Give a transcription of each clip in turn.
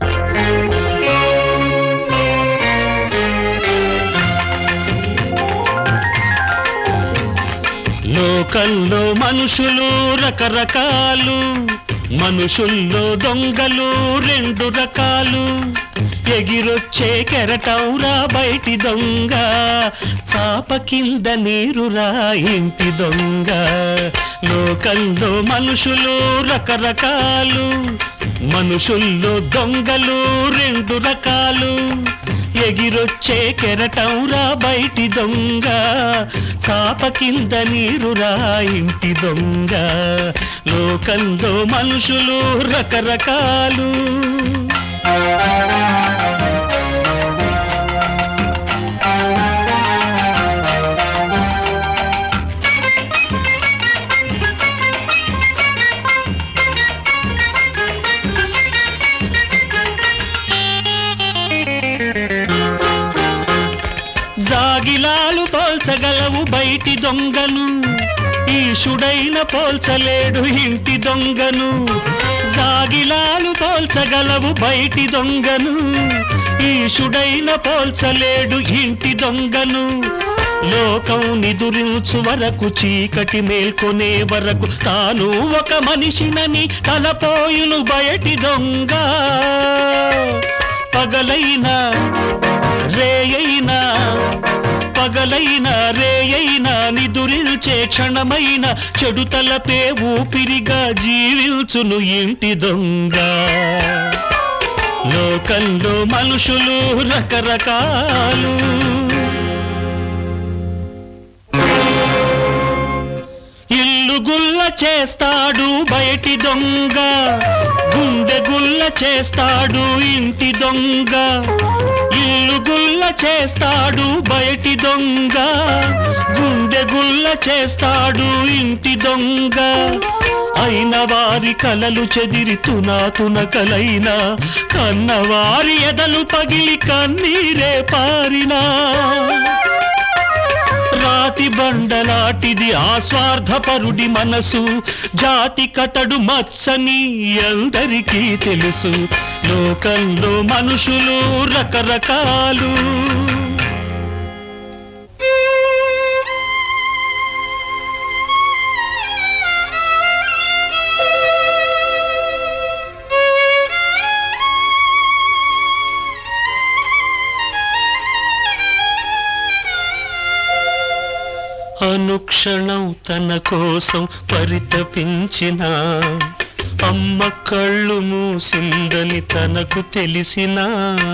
లోకంలో మనుషులు రకరకాలు మనుషుల్లో దొంగలు రెండు రకాలు ఎగిరొచ్చే కెరటంరా బయటి దొంగ పాప కింద నీరురా ఇంటి దొంగ లోకంలో మనుషులు రకరకాలు మనుషుల్లో దొంగలు రెండు రకాలు ఎగిరొచ్చే కెరటంరా బయటి దొంగ కాప కింద నీరురా ఇంటి దొంగ లోకంలో మనుషులు రకరకాలు జాగిలాలు పోల్చగలవు బయటి దొంగను ఈశుడైన పోల్చలేడు ఇంటి దొంగను జాగిలాలు పోల్చగలవు బయటి దొంగను ఈశుడైన పోల్చలేడు ఇంటి దొంగను లోకం నిదురించు వరకు చీకటి మేల్కొనే వరకు తాను ఒక మనిషినని తలపోయును బయటి దొంగ పగలైనా రేయైనా పగలైనా రేయైనా నిదురిల్చే క్షణమైన చెడు తలపే ఊపిరిగా జీవించును ఇంటి దొంగ లోకంలో మనుషులు రకరకాలు ఇల్లు గుల్ల చేస్తాడు బయటి దొంగ గుండె గుల్ల చేస్తాడు ఇంటి దొంగ ఇల్లు గుల్ల చేస్తాడు బయటి దొంగ గుండె గుల్ల చేస్తాడు ఇంటి దొంగ అయిన వారి కలలు చెదిరి తునాతున కలైనా కన్నవారి ఎదలు పగిలి కన్నీరే పారినా రాతి బండలాటిది ఆ స్వార్థపరుడి మనసు జాతి కతడు మచ్చని అందరికీ తెలుసు లోకంలో మనుషులు రకరకాలు అనుక్షణం తన కోసం పరితపించిన అమ్మ కళ్ళు మూసిందని తనకు తెలిసినా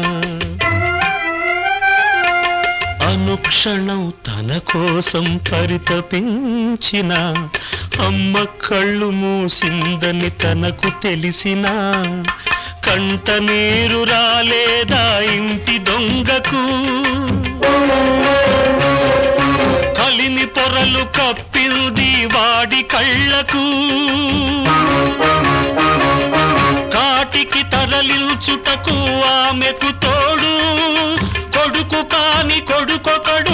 అనుక్షణం తన కోసం పరితపించిన అమ్మ కళ్ళు మూసిందని తనకు తెలిసినా కంట నీరు రాలేదా ఇంటి దొంగకు కలిని పొరలు కప్పింది వాడి కళ్ళకు కాటికి తరలించుటకు ఆమెకు తోడు కొడుకు కాని కొడుకొకడు